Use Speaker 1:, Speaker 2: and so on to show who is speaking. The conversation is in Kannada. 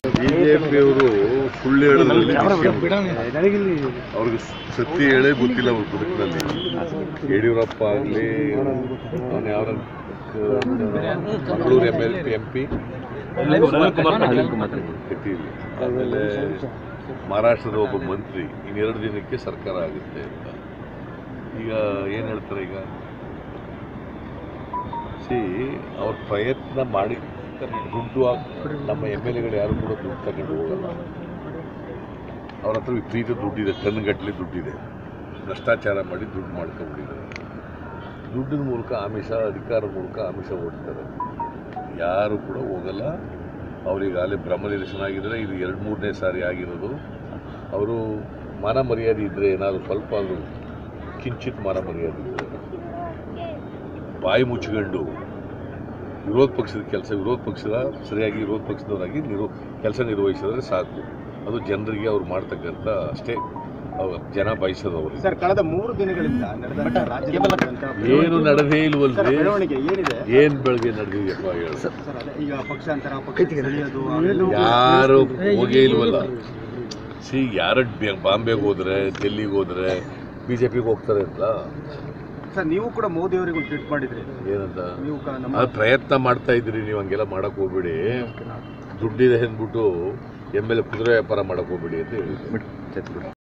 Speaker 1: ಬಿಜೆಪಿಯವರು ಸುಳ್ಳು ಹೇಳೋದ್ರಲ್ಲಿ ಅವ್ರಿಗೆ ಸತ್ಯ ಹೇಳೇ ಗೊತ್ತಿಲ್ಲ ಅವ್ರ ಬದುಕಿನಲ್ಲಿ ಯಡಿಯೂರಪ್ಪ ಆಗಲಿ ಅವನು ಯಾವ Mangaluru M L P M P Kateel ಆಮೇಲೆ ಮಹಾರಾಷ್ಟ್ರದ ಒಬ್ಬ ಮಂತ್ರಿ ಇನ್ನೆರಡು ದಿನಕ್ಕೆ ಸರ್ಕಾರ ಆಗುತ್ತೆ ಅಂತ ಈಗ ಏನು ಹೇಳ್ತಾರೆ ಈಗ ಸಿ ಅವ್ರ ಪ್ರಯತ್ನ ಮಾಡಿ ದುಡ್ಡು ಹಾಕ್- ನಮ್ಮ ಎಮ್ ಎಲ್ ಎಗಳು ಯಾರು ಕೂಡ ದುಡ್ಡು ತಗೊಂಡು ಹೋಗಲ್ಲ ಅವ್ರ ಹತ್ರ ವಿಪರೀತ ದುಡ್ಡಿದೆ ಟನ್ಗಟ್ಟಲೆ ದುಡ್ಡಿದೆ ಭ್ರಷ್ಟಾಚಾರ ಮಾಡಿ ದುಡ್ಡು ಮಾಡ್ಕೊಂಡ್ಬಿಟ್ಟಿದ್ದಾರೆ ದುಡ್ಡಿನ ಮೂಲಕ ಆಮಿಷ ಅಧಿಕಾರದ ಮೂಲಕ ಆಮಿಷ ಓಡ್ತಾರೆ ಯಾರು ಕೂಡ ಹೋಗಲ್ಲ ಅವರಿಗಾಗಲೇ ಬ್ರಹ್ಮ ನಿರಸನ ಆಗಿದ್ರೆ ಇದು ಎರಡು ಮೂರನೇ ಸಾರಿ ಆಗಿರೋದು ಅವರು ಮಾನ ಮರ್ಯಾದೆ ಇದ್ದರೆ ಏನಾದರೂ ಸ್ವಲ್ಪ ಆದರೂ ಕಿಂಚಿತ್ ಮಾನ ಮರ್ಯಾದೆ ಇದ್ದರೆ ಬಾಯಿ ಮುಚ್ಚಿಕೊಂಡು ವಿರೋಧ ಪಕ್ಷದ ಕೆಲಸ ವಿರೋಧ ಪಕ್ಷದ ಸರಿಯಾಗಿ ವಿರೋಧ ಪಕ್ಷದವರಾಗಿ ನಿರೋ ಕೆಲಸ ನಿರ್ವಹಿಸಿದ್ರೆ ಸಾಕು ಅದು ಜನರಿಗೆ ಅವ್ರು ಮಾಡ್ತಕ್ಕಂಥ ಅಷ್ಟೇ ಅವ್ರು ಜನ ಬಯಸೋದವರು
Speaker 2: ಸರ್ ಕಳೆದ ಮೂರು ದಿನಗಳಿಂದ ನಡೆದಂತ ರಾಜ್ಯದ
Speaker 1: ಏನು ನಡೆದೇ ಇಲ್ವಲ್ರಿ
Speaker 2: ಬೆಳವಣಿಗೆ ಏನಿದೆ
Speaker 1: ಏನು ಬೆಳಗ್ಗೆ ನಡೆದಿದೆಯಪ್ಪ ಹೇಳು
Speaker 2: ಸರ್ ಅದೇ ಈಗ ಪಕ್ಷಾಂತರ ಪಕ್ಷ ಸರಿಯೋದು ಅವೆಲ್ಲವೂ
Speaker 1: ಯಾರು ಹೋಗೇ ಇಲ್ವಲ್ಲ ಸಿ ಯಾರು ಬಾಂಬೆಗೆ ಹೋದ್ರೆ ಡೆಲ್ಲಿಗೆ ಹೋದ್ರೆ ಬಿ ಜೆ ಪಿಗೆ ಹೋಗ್ತಾರೆ ಅಂತ
Speaker 2: ಸರ್ ನೀವು ಕೂಡ ಮೋದಿ ಅವರಿಗೆ ಒಂದು ಟ್ವೀಟ್ ಮಾಡಿದ್ರಿ
Speaker 1: ಏನಂತ
Speaker 2: ನೀವು ಕ- ನಮ್ಮ
Speaker 1: ಅದು ಪ್ರಯತ್ನ ಮಾಡ್ತಾ ಇದ್ರಿ ನೀವು ಹಂಗೆಲ್ಲ ಮಾಡಕ್ ಹೋಗ್ಬೇಡಿ ದುಡ್ಡಿದೆ ಅಂದ್ಬಿಟ್ಟು ಎಮ್ ಎಲ್ ಎ ಕುದುರೆ ವ್ಯಾಪಾರ ಮಾಡಕ್ ಹೋಗ್ಬೇಡಿ ಅಂತ ಹೇಳಿ